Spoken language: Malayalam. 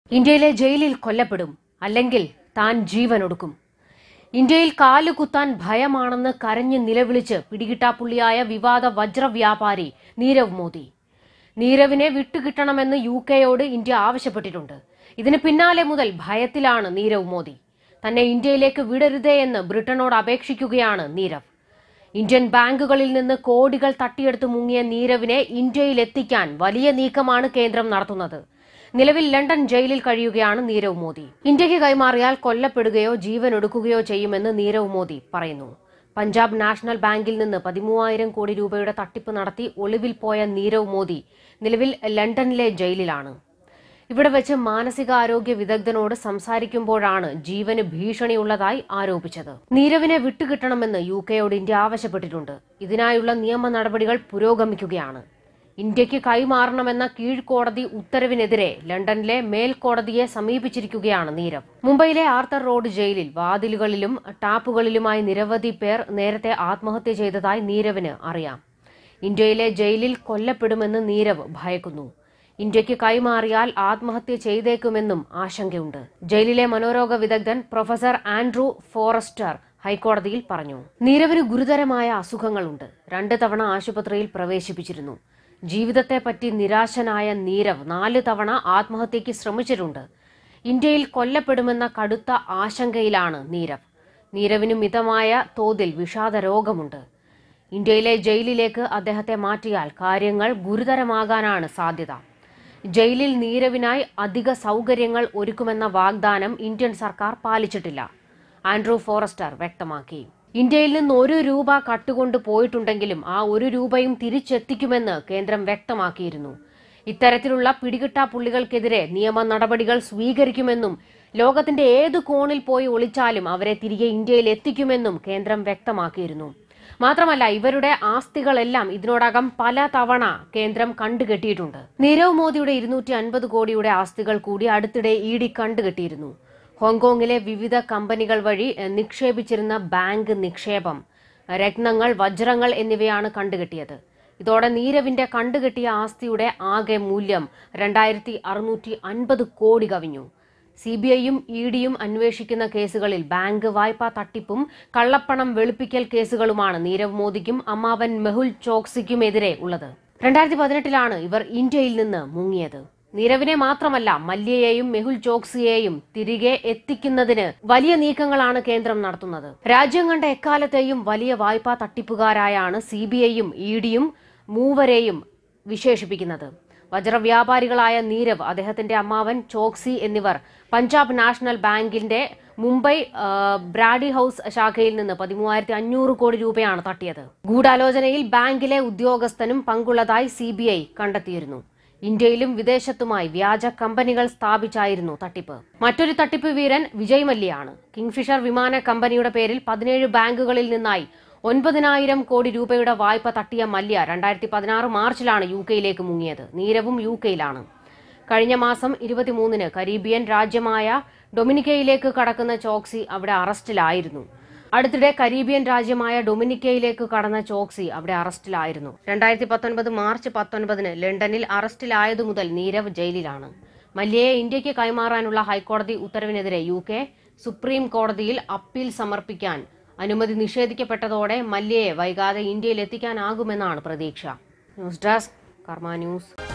ഇന്ത്യയിലെ ജയിലിൽ കൊല്ലപ്പെടും അല്ലെങ്കിൽ താൻ ജീവനൊടുക്കും ഇന്ത്യയിൽ കാലുകുത്താൻ ഭയമാണെന്ന് കരഞ്ഞ് നിലവിളിച്ച് പിടികിട്ടാപ്പുള്ളിയായ വിവാദ വജ്ര വ്യാപാരി നീരവ് മോദി നീരവിനെ വിട്ടുകിട്ടണമെന്ന് യു കെയോട് ഇന്ത്യ ആവശ്യപ്പെട്ടിട്ടുണ്ട് ഇതിന് പിന്നാലെ മുതൽ ഭയത്തിലാണ് നീരവ് മോദി തന്നെ ഇന്ത്യയിലേക്ക് വിടരുതേ എന്ന് ബ്രിട്ടനോട് അപേക്ഷിക്കുകയാണ് നീരവ് ഇന്ത്യൻ ബാങ്കുകളിൽ നിന്ന് കോടികൾ തട്ടിയെടുത്ത് മുങ്ങിയ നീരവിനെ ഇന്ത്യയിൽ എത്തിക്കാൻ വലിയ നീക്കമാണ് കേന്ദ്രം നടത്തുന്നത് നിലവിൽ ലണ്ടൻ ജയിലിൽ കഴിയുകയാണ് നീരവ് മോദി ഇന്ത്യക്ക് കൈമാറിയാൽ കൊല്ലപ്പെടുകയോ ജീവൻ ഒടുക്കുകയോ ചെയ്യുമെന്ന് നീരവ് മോദി പറയുന്നു പഞ്ചാബ് നാഷണൽ ബാങ്കിൽ നിന്ന് പതിമൂവായിരം കോടി രൂപയുടെ തട്ടിപ്പ് നടത്തി ഒളിവിൽ പോയ നീരവ് മോദി നിലവിൽ ലണ്ടനിലെ ജയിലിലാണ് ഇവിടെ വെച്ച് മാനസികാരോഗ്യ വിദഗ്ധനോട് സംസാരിക്കുമ്പോഴാണ് ജീവന് ഭീഷണിയുള്ളതായി ആരോപിച്ചത് നീരവിനെ വിട്ടുകിട്ടണമെന്ന് യു കെയോട് ഇന്ത്യ ആവശ്യപ്പെട്ടിട്ടുണ്ട് ഇതിനായുള്ള നിയമ നടപടികൾ പുരോഗമിക്കുകയാണ് ഇന്ത്യക്ക് കൈമാറണമെന്ന കീഴ്ക്കോടതി ഉത്തരവിനെതിരെ ലണ്ടനിലെ മേൽക്കോടതിയെ സമീപിച്ചിരിക്കുകയാണ് നീരവ് മുംബൈയിലെ ആർത്തർ റോഡ് ജയിലിൽ വാതിലുകളിലും ടാപ്പുകളിലുമായി നിരവധി പേർ നേരത്തെ ആത്മഹത്യ ചെയ്തതായി നീരവിന് അറിയാം ഇന്ത്യയിലെ ജയിലിൽ കൊല്ലപ്പെടുമെന്ന് നീരവ് ഭയക്കുന്നു ഇന്ത്യക്ക് കൈമാറിയാൽ ആത്മഹത്യ ചെയ്തേക്കുമെന്നും ആശങ്കയുണ്ട് ജയിലിലെ മനോരോഗ വിദഗ്ധൻ പ്രൊഫസർ ആൻഡ്രൂ ഫോറസ്റ്റർ ഹൈക്കോടതിയിൽ പറഞ്ഞു നീരവിന് ഗുരുതരമായ അസുഖങ്ങളുണ്ട് രണ്ട് തവണ ആശുപത്രിയിൽ പ്രവേശിപ്പിച്ചിരുന്നു ജീവിതത്തെപ്പറ്റി നിരാശനായ നീരവ് നാല് തവണ ആത്മഹത്യയ്ക്ക് ശ്രമിച്ചിട്ടുണ്ട് ഇന്ത്യയിൽ കൊല്ലപ്പെടുമെന്ന കടുത്ത ആശങ്കയിലാണ് നീരവ് നീരവിന് മിതമായ തോതിൽ വിഷാദ രോഗമുണ്ട് ഇന്ത്യയിലെ ജയിലിലേക്ക് അദ്ദേഹത്തെ മാറ്റിയാൽ കാര്യങ്ങൾ ഗുരുതരമാകാനാണ് സാധ്യത ജയിലിൽ നീരവിനായി അധിക സൗകര്യങ്ങൾ ഒരുക്കുമെന്ന വാഗ്ദാനം ഇന്ത്യൻ സർക്കാർ പാലിച്ചിട്ടില്ല ആൻഡ്രൂ ഫോറസ്റ്റർ വ്യക്തമാക്കി ഇന്ത്യയിൽ നിന്ന് ഒരു രൂപ കട്ടുകൊണ്ട് പോയിട്ടുണ്ടെങ്കിലും ആ ഒരു രൂപയും തിരിച്ചെത്തിക്കുമെന്ന് കേന്ദ്രം വ്യക്തമാക്കിയിരുന്നു ഇത്തരത്തിലുള്ള പിടികിട്ടാ പുള്ളികൾക്കെതിരെ നിയമ നടപടികൾ സ്വീകരിക്കുമെന്നും ലോകത്തിന്റെ ഏത് കോണിൽ പോയി ഒളിച്ചാലും അവരെ തിരികെ ഇന്ത്യയിൽ എത്തിക്കുമെന്നും കേന്ദ്രം വ്യക്തമാക്കിയിരുന്നു മാത്രമല്ല ഇവരുടെ ആസ്തികളെല്ലാം ഇതിനോടകം പല തവണ കേന്ദ്രം കണ്ടുകെട്ടിയിട്ടുണ്ട് നീരവ് മോദിയുടെ ഇരുന്നൂറ്റി അൻപത് കോടിയുടെ ആസ്തികൾ കൂടി അടുത്തിടെ ഇ ഡി കണ്ടുകെട്ടിയിരുന്നു ഹോങ്കോങ്ങിലെ വിവിധ കമ്പനികൾ വഴി എഹ്, നിക്ഷേപിച്ചിരുന്ന ബാങ്ക് നിക്ഷേപം രത്നങ്ങൾ വജ്രങ്ങൾ എന്നിവയാണ് കണ്ടുകെട്ടിയത് ഇതോടെ നീരവിന്റെ കണ്ടുകെട്ടിയ ആസ്തിയുടെ ആകെ മൂല്യം രണ്ടായിരത്തി അറുന്നൂറ്റി അൻപത് കോടി കവിഞ്ഞു സി ബി ഐയും ഇ ഡിയും അന്വേഷിക്കുന്ന കേസുകളിൽ ബാങ്ക് വായ്പാ തട്ടിപ്പും കള്ളപ്പണം വെളുപ്പിക്കൽ കേസുകളുമാണ് നീരവ് മോദിക്കും അമ്മാവൻ മെഹുൽ ചോക്സിക്കുമെതിരെ ഉള്ളത് രണ്ടായിരത്തി പതിനെട്ടിലാണ് ഇവർ ഇന്ത്യയിൽ നിന്ന് മുങ്ങിയത് നീരവിനെ മാത്രമല്ല മല്യയെയും മെഹുൽ ചോക്സിയെയും തിരികെ എത്തിക്കുന്നതിന് വലിയ നീക്കങ്ങളാണ് കേന്ദ്രം നടത്തുന്നത് രാജ്യം കണ്ട എക്കാലത്തെയും വലിയ വായ്പാ തട്ടിപ്പുകാരായാണ് സി ബി ഐയും ഇ ഡിയും മൂവരെയും വിശേഷിപ്പിക്കുന്നത് വജ്രവ്യാപാരികളായ നീരവ് അദ്ദേഹത്തിന്റെ അമ്മാവൻ ചോക്സി എന്നിവർ പഞ്ചാബ് നാഷണൽ ബാങ്കിന്റെ മുംബൈ ആ, ബ്രാഡി ഹൌസ് ശാഖയിൽ നിന്ന് പതിമൂവായിരത്തി അഞ്ഞൂറ് കോടി രൂപയാണ് തട്ടിയത് ഗൂഢാലോചനയിൽ ബാങ്കിലെ ഉദ്യോഗസ്ഥനും പങ്കുള്ളതായി സി ബി ഐ കണ്ടെത്തിയിരുന്നു ഇന്ത്യയിലും വിദേശത്തുമായി വ്യാജ കമ്പനികൾ സ്ഥാപിച്ചായിരുന്നു തട്ടിപ്പ് മറ്റൊരു തട്ടിപ്പ് വീരൻ വിജയ് മല്യയാണ് കിങ്ഫിഷർ വിമാന കമ്പനിയുടെ പേരിൽ പതിനേഴ് ബാങ്കുകളിൽ നിന്നായി ഒൻപതിനായിരം കോടി രൂപയുടെ വായ്പ തട്ടിയ മല്യ രണ്ടായിരത്തി പതിനാറ് മാർച്ചിലാണ് യു കെയിലേക്ക് മുങ്ങിയത് നീരവും യു കെയിലാണ് കഴിഞ്ഞ മാസം ഇരുപത്തിമൂന്നിന് കരീബിയൻ രാജ്യമായ ഡൊമിനിക്കയിലേക്ക് കടക്കുന്ന ചോക്സി അവിടെ അറസ്റ്റിലായിരുന്നു അടുത്തിടെ കരീബിയൻ രാജ്യമായ ഡൊമിനിക്കയിലേക്ക് കടന്ന ചോക്സി അവിടെ അറസ്റ്റിലായിരുന്നു രണ്ടായിരത്തി പത്തൊൻപത് മാർച്ച് പത്തൊൻപതിന് ലണ്ടനിൽ അറസ്റ്റിലായതു മുതൽ നീരവ് ജയിലിലാണ് മല്യയെ ഇന്ത്യക്ക് കൈമാറാനുള്ള ഹൈക്കോടതി ഉത്തരവിനെതിരെ യു കെ സുപ്രീം കോടതിയിൽ അപ്പീൽ സമർപ്പിക്കാൻ അനുമതി നിഷേധിക്കപ്പെട്ടതോടെ മല്യയെ വൈകാതെ ഇന്ത്യയിൽ എത്തിക്കാനാകുമെന്നാണ് പ്രതീക്ഷ ന്യൂസ് ഡെസ്ക് കർമ്മ ന്യൂസ്